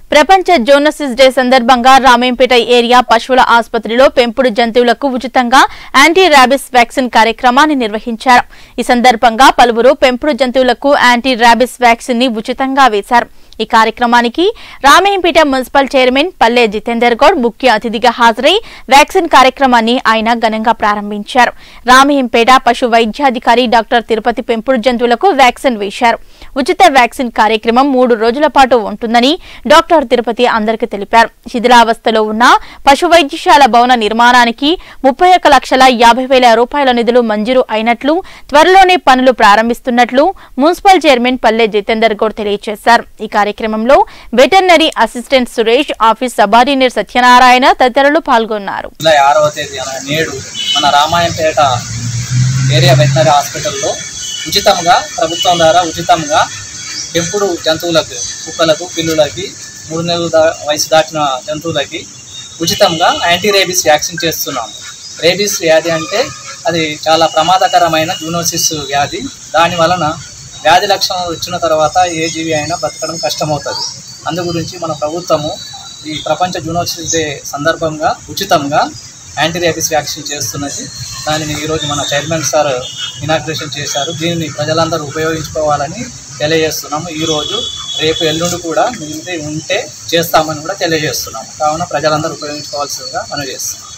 ప్రపంచ జోనసిస్ డే సందర్భంగా రామేంపేట ఏరియా పశువుల ఆసుపత్రిలో పెంపుడు జంతువులకు ఉచితంగా యాంటీ ర్యాబిస్ వ్యాక్సిన్ కార్యక్రమాన్ని నిర్వహించారు ఈ సందర్భంగా పలువురు పెంపుడు జంతువులకు యాంటీ ర్యాబిస్ వ్యాక్సిన్ ని ఉచితంగా వేశారు ఈ కార్యక్రమానికి రామేంపేట మున్సిపల్ చైర్మన్ పల్లె జితేందర్ గౌడ్ ముఖ్య అతిథిగా హాజరై వ్యాక్సిన్ కార్యక్రమాన్ని ఆయన ఘనంగా ప్రారంభించారు రామేంపేట పశు వైద్యాధికారి డాక్టర్ తిరుపతి పెంపుడు జంతువులకు వ్యాక్సిన్ వేశారు ఉచిత వ్యాక్సిన్ కార్యక్రమం మూడు రోజుల పాటు ఉంటుందని డాక్టర్ తిరుపతి అందరికీ తెలిపారు శిథిలావస్థలో ఉన్న పశు వైద్యశాల భవన నిర్మాణానికి ముప్పై ఒక్క లక్షల యాభై వేల రూపాయల నిధులు మంజూరు అయినట్లు త్వరలోనే పనులు ప్రారంభిస్తున్నట్లు మున్సిపల్ చైర్మన్ పల్లె జితేందర్ గౌడ్ తెలియజేశారు ఈ కార్యక్రమంలో veterinary assistant Suresh office subordinate Satyanarayana తదితరులు పాల్గొన్నారు జూలై ఆరవ తేదీ అన- నేడు మన రామాయంపేట ఏరియా వెటనరీ హాస్పిటల్లో ఉచితంగా ప్రభుత్వం ద్వారా ఉచితంగా పెంపుడు జంతువులకు కుక్కలకు పిల్లులకి మూడు నెలల దా- వయసు దాటిన జంతువులకి ఉచితంగా యాంటీ రేబీస్ వ్యాక్సిన్ చేస్తున్నాము రేబీస్ వ్యాధి అంటే అది చాలా ప్రమాదకరమైన జూనోసిస్ వ్యాధి దాని వలన వ్యాధి లక్షణాలు వచ్చిన తర్వాత ఏ జీవి అయినా బతకడం కష్టమవుతుంది అందు గురించి మన ప్రభుత్వము ఈ ప్రపంచ జూనోసిస్ డే సందర్భంగా ఉచితంగా యాంటీ రేబీస్ వ్యాక్సిన్ చేస్తున్నది దానిని ఈరోజు మన చైర్మన్ సార్ ఇనాగ్రేషన్ చేశారు దీనిని ప్రజలందరూ ఉపయోగించుకోవాలని తెలియజేస్తున్నాము ఈరోజు రేపు ఎల్లుండి కూడా మిగిలితే ఉంటే చేస్తామని కూడా తెలియజేస్తున్నాము కావున ప్రజలందరూ ఉపయోగించుకోవాల్సిందిగా మనం చేస్తున్నాం